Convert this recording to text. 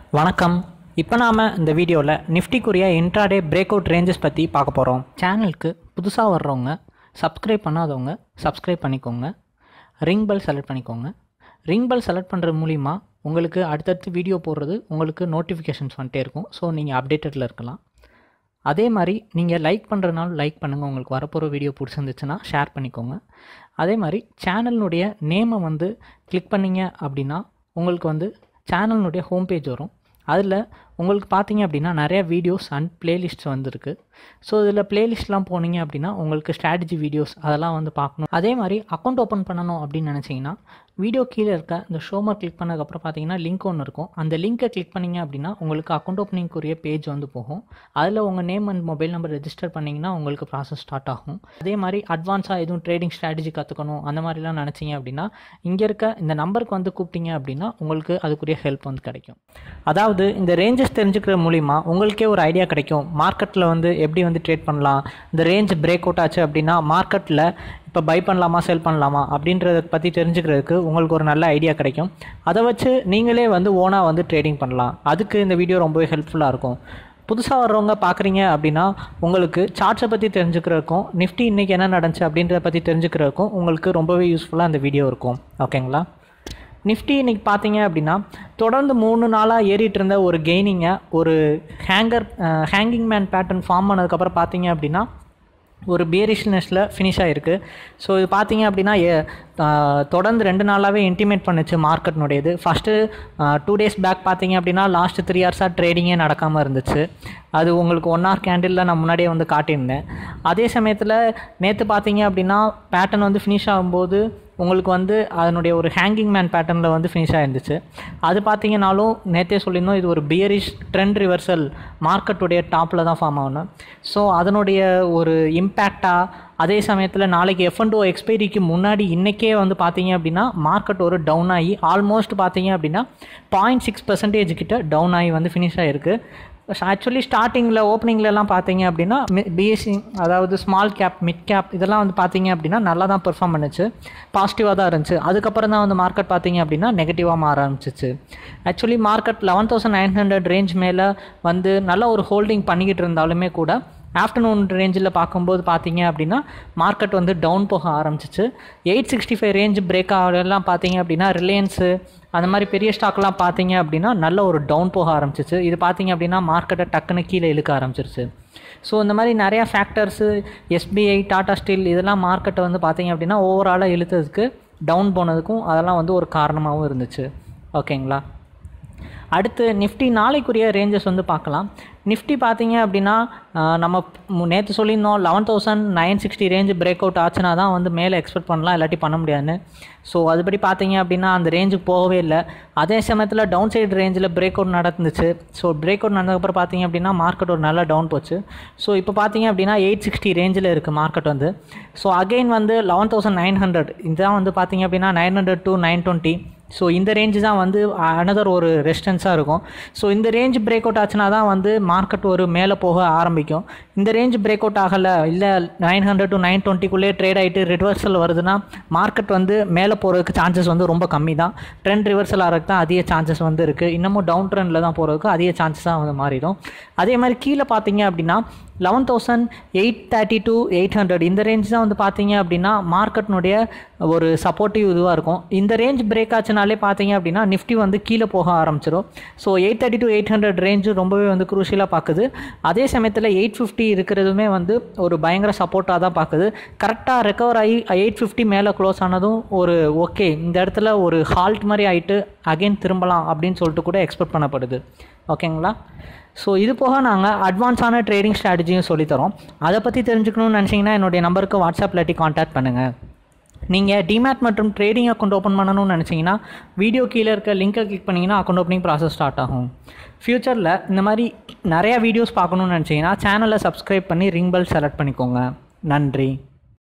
வணக்கம் இப்போ நாம் இந்த வீடியோவில் நிஃப்டிக்குரிய இன்ட்ராடே பிரேக் அவுட் ரேஞ்சஸ் பற்றி பார்க்க போகிறோம் சேனலுக்கு புதுசாக வர்றவங்க சப்ஸ்கிரைப் பண்ணாதவங்க சப்ஸ்கிரைப் பண்ணிக்கோங்க ரிங் பெல் செலக்ட் பண்ணிக்கோங்க ரிங் பெல் செலக்ட் பண்ணுறது மூலிமா உங்களுக்கு அடுத்தடுத்து வீடியோ போடுறது உங்களுக்கு நோட்டிஃபிகேஷன்ஸ் வந்துட்டே இருக்கும் ஸோ நீங்கள் அப்டேட்டடில் இருக்கலாம் அதே மாதிரி நீங்கள் லைக் பண்ணுறதுனால லைக் பண்ணுங்கள் உங்களுக்கு வரப்போகிற வீடியோ பிடிச்சிருந்துச்சுன்னா ஷேர் பண்ணிக்கோங்க அதே மாதிரி சேனலினுடைய நேமை வந்து கிளிக் பண்ணீங்க அப்படின்னா உங்களுக்கு வந்து சேனலினுடைய ஹோம் பேஜ் வரும் அதில் உங்களுக்கு பார்த்தீங்க அப்படின்னா நிறைய வீடியோஸ் அண்ட் பிளேலிஸ்ட்ஸ் வந்துருக்கு ஸோ இதில் பிளேலிஸ்ட்லாம் போனீங்க அப்படின்னா உங்களுக்கு ஸ்ட்ராட்டஜி வீடியோஸ் அதெல்லாம் வந்து பார்க்கணும் அதே மாதிரி அக்கௌண்ட் ஓப்பன் பண்ணணும் அப்படின்னு நினச்சிங்கன்னா வீடியோ கீழே இருக்க இந்த ஷோமர் கிளிக் பண்ணதுக்கப்புறம் பார்த்தீங்கன்னா லிங்க் ஒன்று இருக்கும் அந்த லிங்க்கை கிளிக் பண்ணீங்க அப்படின்னா உங்களுக்கு அக்கௌண்ட் ஓப்பனிங்குரிய பேஜ் வந்து போகும் அதில் உங்கள் name and mobile number register பண்ணிங்கன்னா உங்களுக்கு ப்ராசஸ் ஸ்டார்ட் ஆகும் அதே மாதிரி அட்வான்ஸாக எதுவும் ட்ரேடிங் ஸ்ட்ராட்டஜி கற்றுக்கணும் அந்த மாதிரிலாம் நினச்சிங்க அப்படின்னா இங்கே இருக்க இந்த நம்பருக்கு வந்து கூப்பிட்டீங்க அப்படின்னா உங்களுக்கு அதுக்குரிய ஹெல்ப் வந்து கிடைக்கும் அதாவது இந்த ரேஞ்சஸ் தெரிஞ்சுக்கிற மூலிமா உங்களுக்கே ஒரு ஐடியா கிடைக்கும் மார்க்கெட்டில் வந்து எப்படி வந்து ட்ரேட் பண்ணலாம் இந்த ரேஞ்ச் பிரேக் அவுட் ஆச்சு அப்படின்னா மார்க்கெட்டில் இப்போ பை பண்ணலாமா செல் பண்ணலாமா அப்படின்றத பற்றி தெரிஞ்சுக்கிறதுக்கு உங்களுக்கு ஒரு நல்ல ஐடியா கிடைக்கும் அதை வச்சு நீங்களே வந்து ஓனாக வந்து ட்ரேடிங் பண்ணலாம் அதுக்கு இந்த வீடியோ ரொம்பவே ஹெல்ப்ஃபுல்லாக இருக்கும் புதுசாக வர்றவங்க பார்க்குறீங்க அப்படின்னா உங்களுக்கு சார்ட்ஸை பற்றி தெரிஞ்சுக்கிறதுக்கும் நிஃப்டி இன்றைக்கி என்ன நடந்துச்சு அப்படின்றத பற்றி தெரிஞ்சுக்கிறதுக்கும் உங்களுக்கு ரொம்பவே யூஸ்ஃபுல்லாக இந்த வீடியோ இருக்கும் ஓகேங்களா நிஃப்டி இன்றைக்கி பார்த்தீங்க அப்படின்னா தொடர்ந்து மூணு நாளாக ஏறிட்டு இருந்த ஒரு கெய்னிங்கை ஒரு hanger hanging man pattern form பண்ணதுக்கப்புறம் பார்த்தீங்க அப்படின்னா ஒரு பியரிஷ்னஸில் ஃபினிஷ் ஆகிருக்கு ஸோ இது பார்த்தீங்க அப்படின்னா ஏ- ஆஹ் தொடர்ந்து ரெண்டு நாளாகவே இன்டிமேட் பண்ணுச்சு மார்க்கெட்னுடையது ஃபஸ்ட்டு டூ டேஸ் பேக் பார்த்தீங்க அப்படின்னா லாஸ்ட் த்ரீ ஹவர்ஸாக ட்ரேடிங்கே நடக்காமல் இருந்துச்சு அது உங்களுக்கு ஒன் ஹவர் கேண்டிலில் நான் முன்னாடியே வந்து காட்டியிருந்தேன் அதே சமயத்தில் நேற்று பார்த்தீங்க அப்படின்னா பேட்டர்ன் வந்து ஃபினிஷ் ஆகும்போது உங்களுக்கு வந்து அதனுடைய ஒரு ஹேங்கிங் மேன் பேட்டர்னில் வந்து ஃபினிஷ் ஆயிருந்துச்சு அது பார்த்தீங்கனாலும் நேற்றே சொல்லியிருந்தோம் இது ஒரு பியரிஷ் ட்ரெண்ட் ரிவர்சல் மார்க்கெட்டுடைய டாப்பில் தான் ஃபார்ம் ஆகணும் ஸோ அதனுடைய ஒரு இம்பேக்டாக அதே சமயத்தில் நாளைக்கு எஃப் அண்ட் ஓ எக்ஸ்பைரிக்கு முன்னாடி இன்றைக்கே வந்து பார்த்தீங்க அப்படின்னா மார்க்கெட் ஒரு டவுன் ஆகி ஆல்மோஸ்ட் பார்த்தீங்க அப்படின்னா பாயிண்ட் சிக்ஸ் பர்சன்டேஜ் கிட்ட டவுன் ஆகி வந்து ஃபினிஷ் ஆகிருக்கு ஆக்சுவலி ஸ்டார்டிங்கில் ஓப்பனிங்லலாம் பார்த்தீங்க அப்படின்னா பிஎஸ்சி அதாவது ஸ்மால் கேப் மிட் கேப் இதெல்லாம் வந்து பார்த்தீங்க அப்படின்னா நல்லா தான் பெர்ஃபார்ம் பண்ணுச்சு பாசிட்டிவாக தான் இருந்துச்சு அதுக்கப்புறம் தான் வந்து மார்க்கெட் பார்த்தீங்க அப்படின்னா நெகட்டிவாக மாற ஆரம்பிச்சிச்சு actually market eleven thousand nine hundred range மேலே வந்து நல்ல ஒரு ஹோல்டிங் பண்ணிக்கிட்டு இருந்தாலுமே கூட ஆஃப்டர்நூன் ரேஞ்சில் பார்க்கும்போது பார்த்தீங்க அப்படின்னா மார்க்கெட் வந்து டவுன் போக ஆரம்பிச்சிச்சு eight sixty five range break ஆகலாம் பார்த்தீங்க அப்படின்னா ரிலையன்ஸு அந்த மாதிரி பெரிய ஸ்டாக்லாம் பார்த்தீங்க அப்படின்னா நல்ல ஒரு டவுன் போக ஆரம்பிச்சிச்சு இது பார்த்தீங்க அப்படின்னா மார்க்கெட்டை டக்குன்னு கீழே இழுக்க ஆரம்பிச்சிருச்சு ஸோ இந்த மாதிரி நிறையா ஃபேக்டர்ஸு எஸ்பிஐ டாடா ஸ்டீல் இதெல்லாம் மார்க்கெட்டை வந்து பார்த்தீங்க அப்படின்னா ஓவராலாக இழுத்ததுக்கு டவுன் போனதுக்கும் அதெல்லாம் வந்து ஒரு காரணமாகவும் இருந்துச்சு ஓகேங்களா அடுத்து நிஃப்டி நாளைக்குரிய ரேஞ்சஸ் வந்து பார்க்கலாம் நிஃப்டி பார்த்தீங்க அப்படின்னா ஆஹ், நம்ம நேற்று சொல்லியிருந்தோம் eleven thousand nine sixty range break out ஆச்சுன்னா தான் வந்து மேலே எக்ஸ்பெக்ட் பண்ணலாம் இல்லாட்டி பண்ண முடியாதுன்னு ஸோ அதுபடி பார்த்தீங்க அப்படின்னா அந்த ரேஞ்சுக்கு போகவே இல்லை அதே சமயத்தில் டவுன் சைடு ரேஞ்சில் பிரேக் அவுட் நடந்துச்சு ஸோ பிரேக் அவுட் நடந்ததுக்கப்புறம் பார்த்தீங்க அப்படின்னா மார்க்கெட் ஒரு நல்லா டவுன் போச்சு ஸோ இப்போ பார்த்தீங்க அப்படின்னா எயிட் சிக்ஸ்டி ரேஞ்சில் இருக்குது மார்க்கெட் வந்து ஸோ அகைன் வந்து லெவன் தௌசண்ட் நைன் ஹண்ட்ரட் இதுதான் வந்து பார்த்தீங்க அப்படின்னா nine hundred to nine twenty so இந்த ரேஞ்சு தான் வந்து அனதர் ஒரு ரெசிஸ்டன்ஸாக இருக்கும் ஸோ இந்த ரேஞ்ச் பிரேக் அவுட் ஆச்சுன்னா தான் வந்து மார்க்கெட் ஒரு மேலே போக ஆரம்பிக்கும் இந்த ரேஞ்ச் பிரேக் அவுட் ஆகலை இல்லை நைன் ஹண்ட்ரட் டு நைன் டுவெண்ட்டிக்குள்ளே ட்ரேட் ஆகிட்டு ரிவர்சல் வருதுன்னா மார்க்கெட் வந்து மேலே போகிறதுக்கு சான்சஸ் வந்து ரொம்ப கம்மி தான் ட்ரெண்ட் ரிவர்சல் ஆகிறதுக்கு தான் அதிக சான்சஸ் வந்து இருக்குது இன்னமும் டவுன் ட்ரெண்டில் தான் போகிறதுக்கு அதிக சான்சஸாக வந்து மாறிடும் அதே மாதிரி கீழே பார்த்தீங்க அப்படின்னா eleven thousand eight thirty to eight hundred இந்த ரேஞ்ச் தான் வந்து பார்த்தீங்க அப்படின்னா மார்க்கெட்னுடைய ஒரு சப்போர்ட்டிவ் இதுவாக இருக்கும் இந்த ரேஞ்ச் பிரேக் ஆச்சுனாலே பார்த்தீங்க அப்படின்னா நிஃப்டி வந்து கீழே போக ஆரம்பிச்சிடும் so eight thirty to eight hundred range ரொம்பவே வந்து குரூஷியலாக பார்க்குது அதே சமயத்தில் எயிட் ஃபிஃப்டி இருக்கிறதுமே வந்து ஒரு பயங்கர சப்போர்ட்டாக தான் பார்க்குது கரெக்டாக ரெக்கவர் ஆகி எயிட் ஃபிஃப்டி மேலே க்ளோஸ் ஆனதும் ஒரு ஓகே இந்த இடத்துல ஒரு ஹால்ட் மாதிரி ஆகிட்டு அகைன் திரும்பலாம் அப்படின்னு சொல்லிட்டு கூட எக்ஸ்பெக்ட் பண்ணப்படுது ஓகேங்களா ஸோ இது போக நாங்கள் அட்வான்ஸான ட்ரேடிங் ஸ்ட்ராட்டஜியும் சொல்லித்தரோம் அதை பற்றி தெரிஞ்சுக்கணும்னு நினச்சிங்கன்னா என்னுடைய நம்பருக்கு வாட்ஸ்அப் இல்லாட்டி காண்டாக்ட் பண்ணுங்கள் நீங்கள் டிமேட் மற்றும் ட்ரேடிங் அக்கௌண்ட் ஓப்பன் பண்ணணும்னு நினச்சிங்கன்னா வீடியோ கீழே இருக்க லிங்கை கிளிக் பண்ணிங்கன்னா அக்கௌண்ட் ஓப்பனிங் ப்ராசஸ் ஸ்டார்ட் ஆகும் ஃப்யூச்சரில் இந்த மாதிரி நிறையா வீடியோஸ் பார்க்கணும்னு நினச்சிங்கன்னா சேனலை சப்ஸ்கிரைப் பண்ணி ரிங் பெல் செலக்ட் பண்ணிக்கோங்க நன்றி